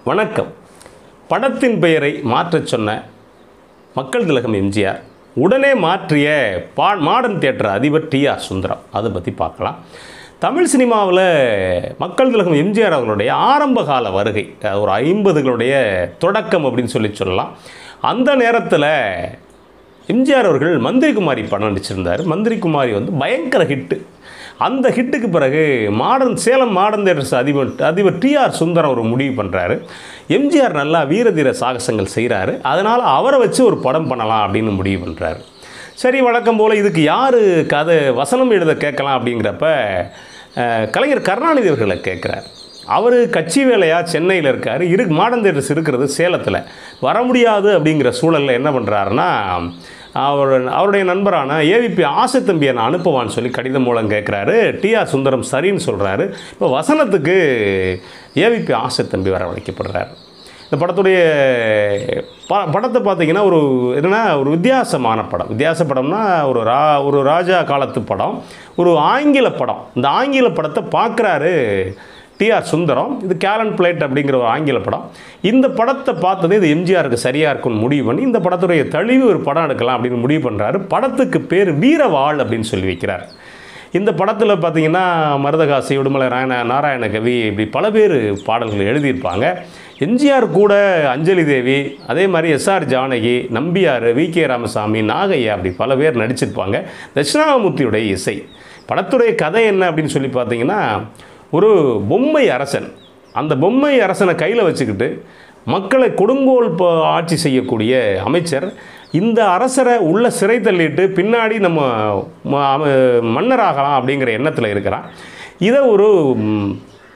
வணக்கம் படத்தின் பெயரை மாற்றச் சொன்ன மக்கள் திலகம் எம்ஜிஆர் உடனே மாற்றிய பா மாடர்ன் தியேட்டர் அதிபர் டி ஆர் சுந்தரம் அதை பற்றி பார்க்கலாம் தமிழ் சினிமாவில் மக்கள் திலகம் எம்ஜிஆர் அவர்களுடைய ஆரம்ப கால வருகை அது ஒரு ஐம்பதுகளுடைய தொடக்கம் அப்படின்னு சொல்லி சொல்லலாம் அந்த நேரத்தில் எம்ஜிஆர் அவர்கள் மந்திரி குமாரி படம் நடிச்சிருந்தார் மந்திரி குமாரி வந்து பயங்கர ஹிட்டு அந்த ஹிட்டுக்கு பிறகு மாடர்ன் சேலம் மாடர்ன் தேட்டர்ஸ் அதிபர் அதிபர் டிஆர் சுந்தரம் ஒரு முடிவு பண்ணுறாரு எம்ஜிஆர் நல்லா வீரதீர சாகசங்கள் செய்கிறாரு அதனால் அவரை வச்சு ஒரு படம் பண்ணலாம் அப்படின்னு முடிவு பண்ணுறாரு சரி வழக்கம் போல் இதுக்கு யார் கதை வசனம் எழுத கேட்கலாம் அப்படிங்கிறப்ப அஹ், கலைஞர் கருணாநிதி அவர்களை கேட்குறார் அவர் கட்சி வேலையாக சென்னையில் இருக்கார் இரு மாடர்ன் தேட்டர்ஸ் இருக்கிறது சேலத்தில் வர முடியாது அப்படிங்கிற சூழலில் என்ன பண்ணுறாருன்னா அவர் அவருடைய நண்பரான ஏவிபி ஆசைத்தம்பி என்னை அனுப்புவான்னு சொல்லி கடிதம் மூலம் கேட்குறாரு டிஆர் சுந்தரம் சரின்னு சொல்கிறாரு இப்போ வசனத்துக்கு ஏவிபி ஆசைத்தம்பி வரவழைக்கப்படுறாரு இந்த படத்துடைய ப படத்தை பார்த்தீங்கன்னா ஒரு என்னன்னா ஒரு வித்தியாசமான படம் வித்தியாச படம்னா ஒரு ரா ஒரு ராஜா காலத்து படம் ஒரு ஆங்கில படம் இந்த ஆங்கில படத்தை பார்க்குறாரு டிஆர் சுந்தரம் இது கேலன் பிளேட் அப்படிங்கிற ஒரு ஆங்கில படம் இந்த படத்தை பார்த்தது இது எம்ஜிஆருக்கு சரியாக இருக்கும்னு முடிவு பண்ணி இந்த படத்துடைய தெளிவு ஒரு படம் எடுக்கலாம் அப்படின்னு முடிவு பண்ணுறாரு படத்துக்கு பேர் வீரவாள் அப்படின்னு சொல்லி வைக்கிறார் இந்த படத்தில் பார்த்தீங்கன்னா மருதகாசி உடுமலை ராயண நாராயண கவி இப்படி பல பேர் பாடல்கள் எழுதியிருப்பாங்க எம்ஜிஆர் கூட அஞ்சலி தேவி அதே மாதிரி எஸ்ஆர் ஜானகி நம்பியார் வி கே ராமசாமி நாகையா அப்படி பல பேர் நடிச்சிருப்பாங்க தட்சிணாமூர்த்தியுடைய இசை படத்துடைய கதை என்ன அப்படின்னு சொல்லி பார்த்தீங்கன்னா ஒரு பொம்மை அரசன் அந்த பொம்மை அரசனை கையில் வச்சுக்கிட்டு மக்களை கொடுங்கோல் ப- ஆட்சி செய்யக்கூடிய அமைச்சர் இந்த அரசரை உள்ள சிறை தள்ளிட்டு பின்னாடி நம்ம ம- அவ- மன்னராகலாம் அப்படிங்கிற எண்ணத்தில் இருக்கிறான் இதை ஒரு ம்,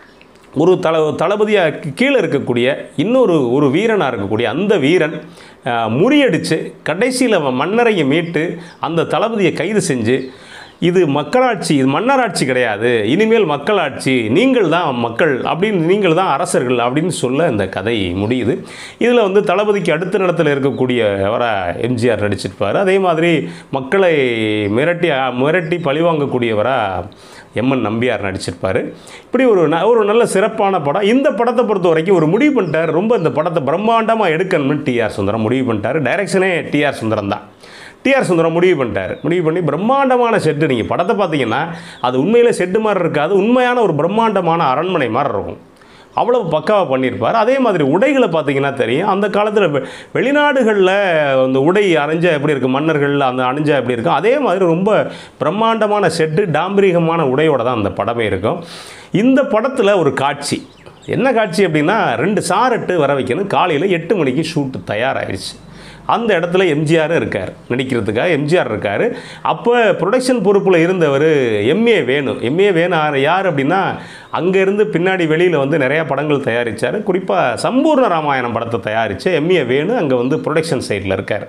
ஒரு தள தளபதியாக கீழே இருக்கக்கூடிய இன்னொரு ஒரு வீரனாக இருக்கக்கூடிய அந்த வீரன் அஹ், முறியடிச்சு கடைசியில் அவன் மன்னரையை மீட்டு அந்த தளபதியை கைது செஞ்சு இது மக்களாட்சி இது மன்னராட்சி கிடையாது இனிமேல் மக்களாட்சி நீங்கள் தான் மக்கள் அப்படின்னு நீங்கள் தான் அரசர்கள் அப்படின்னு சொல்ல இந்த கதை முடியுது இதில் வந்து தளபதிக்கு அடுத்த இடத்துல இருக்கக்கூடியவராக எம்ஜிஆர் நடிச்சிருப்பார் அதே மாதிரி மக்களை மிரட்டி மிரட்டி பழிவாங்கக்கூடியவராக எம்என் நம்பியார் நடிச்சிருப்பார் இப்படி ஒரு ந ஒரு நல்ல சிறப்பான படம் இந்த படத்தை பொறுத்த வரைக்கும் ஒரு முடிவு பண்ணிட்டார் ரொம்ப இந்த படத்தை பிரம்மாண்டமாக எடுக்கணும்னு டிஆர் சுந்தரம் முடிவு பண்ணிட்டார் டைரக்ஷனே டிஆர் சுந்தரம் தான் டிஆர் சுந்தரம் முடிவு பண்ணிட்டார் முடிவு பண்ணி பிரம்மாண்டமான செட்டு நீங்கள் படத்தை பார்த்தீங்கன்னா அது உண்மையிலே செட்டு மாதிரி இருக்காது உண்மையான ஒரு பிரம்மாண்டமான அரண்மனை மாதிரி இருக்கும் அவ்வளவு பக்காவாக பண்ணியிருப்பார் அதே மாதிரி உடைகளை பார்த்தீங்கன்னா தெரியும் அந்த காலத்தில் வெ- வெளிநாடுகளில் அந்த உடை அணிஞ்சா எப்படி இருக்குது மன்னர்கள் அந்த அணிஞ்சா எப்படி இருக்கும் அதே மாதிரி ரொம்ப பிரம்மாண்டமான செட்டு டாம்பரீகமான உடையோட தான் அந்த படமே இருக்கும் இந்த படத்தில் ஒரு காட்சி என்ன காட்சி அப்படின்னா ரெண்டு சாரட்டு வர வைக்கணும் காலையில் எட்டு மணிக்கு ஷூட்டு தயாராகிடுச்சு அந்த இடத்துல எம்ஜிஆர் இருக்கார் நடிக்கிறதுக்காக எம்ஜிஆர் இருக்கார் அப்போ ப்ரொடக்ஷன் பொறுப்பில் இருந்தவர் எம்ஏ வேணு எம்ஏ வேணு யார் யார் அப்படின்னா அங்கேருந்து பின்னாடி வெளியில் வந்து நிறையா படங்கள் தயாரித்தார் குறிப்பாக சம்பூர்ண ராமாயணம் படத்தை தயாரித்த எம்ஏ வேணு அங்கே வந்து ப்ரொடக்ஷன் சைடில் இருக்கார்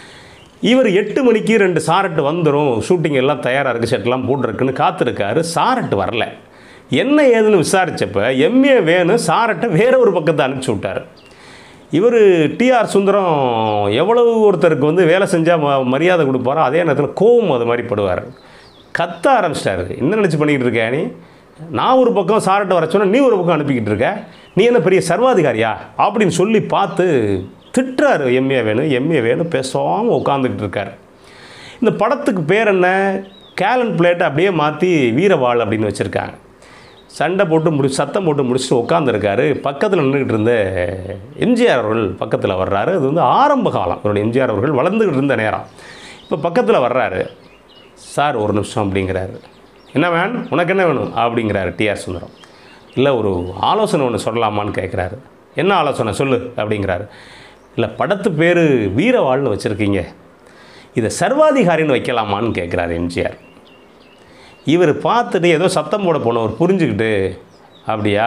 இவர் எட்டு மணிக்கு ரெண்டு சாரட்டு வந்துடும் ஷூட்டிங் எல்லாம் தயாராக இருக்குது செட்லாம் போட்டிருக்குன்னு காத்திருக்காரு சாரட்டு வரல என்ன ஏதுன்னு விசாரித்தப்ப எம்ஏ வேணு சாரட்டை வேற ஒரு பக்கத்தை அனுப்பிச்சி விட்டார் இவர் டிஆர் சுந்தரம் எவ்வளவு ஒருத்தருக்கு வந்து வேலை செஞ்சால் ம மரியாதை கொடுப்பாரோ அதே நேரத்தில் கோவம் அது மாதிரி படுவார் கத்த ஆரம்பிச்சிட்டாரு என்ன நினச்சி பண்ணிக்கிட்டு இருக்க நீ நான் ஒரு பக்கம் சாரட்டை வர சொன்னா நீ ஒரு பக்கம் அனுப்பிக்கிட்டு இருக்க நீ என்ன பெரிய சர்வாதிகாரியா அப்படின்னு சொல்லி பார்த்து திட்டுறாரு எம்ஏ வேணும் எம்ஏ வேணும் பேசாமல் உட்காந்துக்கிட்டு இருக்காரு இந்த படத்துக்கு பேர் என்ன கேலன் பிளேட்டை அப்படியே மாற்றி வீரவாள் அப்படின்னு வச்சுருக்காங்க சண்டை போட்டு முடி சத்தம் போட்டு முடிச்சுட்டு உட்காந்துருக்காரு பக்கத்தில் நின்றுக்கிட்டு இருந்த எம்ஜிஆர் அவர்கள் பக்கத்தில் வர்றாரு அது வந்து ஆரம்ப காலம் அவருடைய எம்ஜிஆர் அவர்கள் வளர்ந்துக்கிட்டு இருந்த நேரம் இப்போ பக்கத்தில் வர்றாரு சார் ஒரு நிமிஷம் அப்படிங்கிறாரு என்ன வேணும் உனக்கு என்ன வேணும் அப்படிங்கிறாரு டிஆர் சுந்தரம் இல்லை ஒரு ஆலோசனை ஒன்று சொல்லலாமான்னு கேட்குறாரு என்ன ஆலோசனை சொல்லு அப்படிங்கிறாரு இல்லை படத்து பேர் வீரவாள்னு வச்சுருக்கீங்க இதை சர்வாதிகாரின்னு வைக்கலாமான்னு கேட்குறாரு எம்ஜிஆர் இவர் பார்த்துட்டு ஏதோ சத்தம் போட போனவர் புரிஞ்சுக்கிட்டு அப்படியா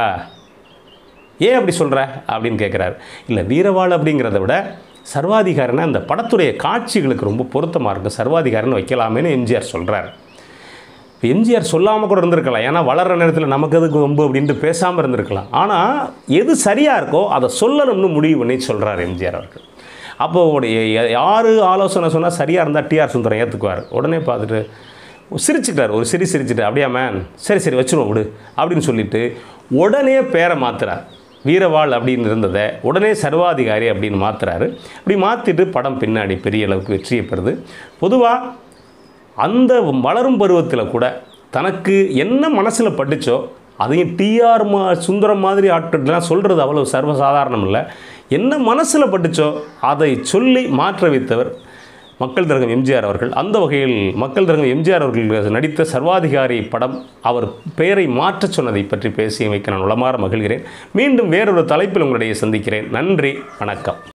ஏன் அப்படி சொல்கிற அப்படின்னு கேட்குறாரு இல்லை வீரவாள் அப்படிங்கிறத விட சர்வாதிகாரனை அந்த படத்துடைய காட்சிகளுக்கு ரொம்ப பொருத்தமாக இருக்கும் சர்வாதிகாரன்னு வைக்கலாமேன்னு எம்ஜிஆர் சொல்கிறார் இப்போ எம்ஜிஆர் சொல்லாமல் கூட இருந்திருக்கலாம் ஏன்னா வளர்கிற நேரத்தில் நமக்கு எதுக்கு வம்பு அப்படின்ட்டு பேசாமல் இருந்திருக்கலாம் ஆனால் எது சரியாக இருக்கோ அதை சொல்லணும்னு முடிவு பண்ணி சொல்கிறார் எம்ஜிஆர் அவர்கள் அப்போ உடைய யார் ஆலோசனை சொன்னால் சரியாக இருந்தால் டிஆர் சுந்தரம் ஏற்றுக்குவார் உடனே பார்த்துட்டு சிரிச்சுட்டார் ஒரு சிரி சிரிச்சுட்டு அப்படியா மேன் சரி சரி வச்சுருவோம் விடு அப்படின்னு சொல்லிட்டு உடனே பேரை மாத்துறார் வீரவாள் அப்படின்னு இருந்ததை உடனே சர்வாதிகாரி அப்படின்னு மாற்றுறாரு அப்படி மாற்றிட்டு படம் பின்னாடி பெரிய அளவுக்கு வெற்றியை பெறுது பொதுவாக அந்த வளரும் பருவத்தில் கூட தனக்கு என்ன மனசில் பட்டுச்சோ அதையும் டிஆர் மா சுந்தரம் மாதிரி ஆட்கள்லாம் சொல்கிறது அவ்வளோ சர்வசாதாரணம் இல்லை என்ன மனசில் பட்டுச்சோ அதை சொல்லி மாற்ற வைத்தவர் மக்கள் திலகம் எம்ஜிஆர் அவர்கள் அந்த வகையில் மக்கள் திலகம் எம்ஜிஆர் அவர்கள் நடித்த சர்வாதிகாரி படம் அவர் பெயரை மாற்றச் சொன்னதை பற்றி பேசியமைக்க நான் உளமாற மகிழ்கிறேன் மீண்டும் வேறொரு தலைப்பில் உங்களுடைய சந்திக்கிறேன் நன்றி வணக்கம்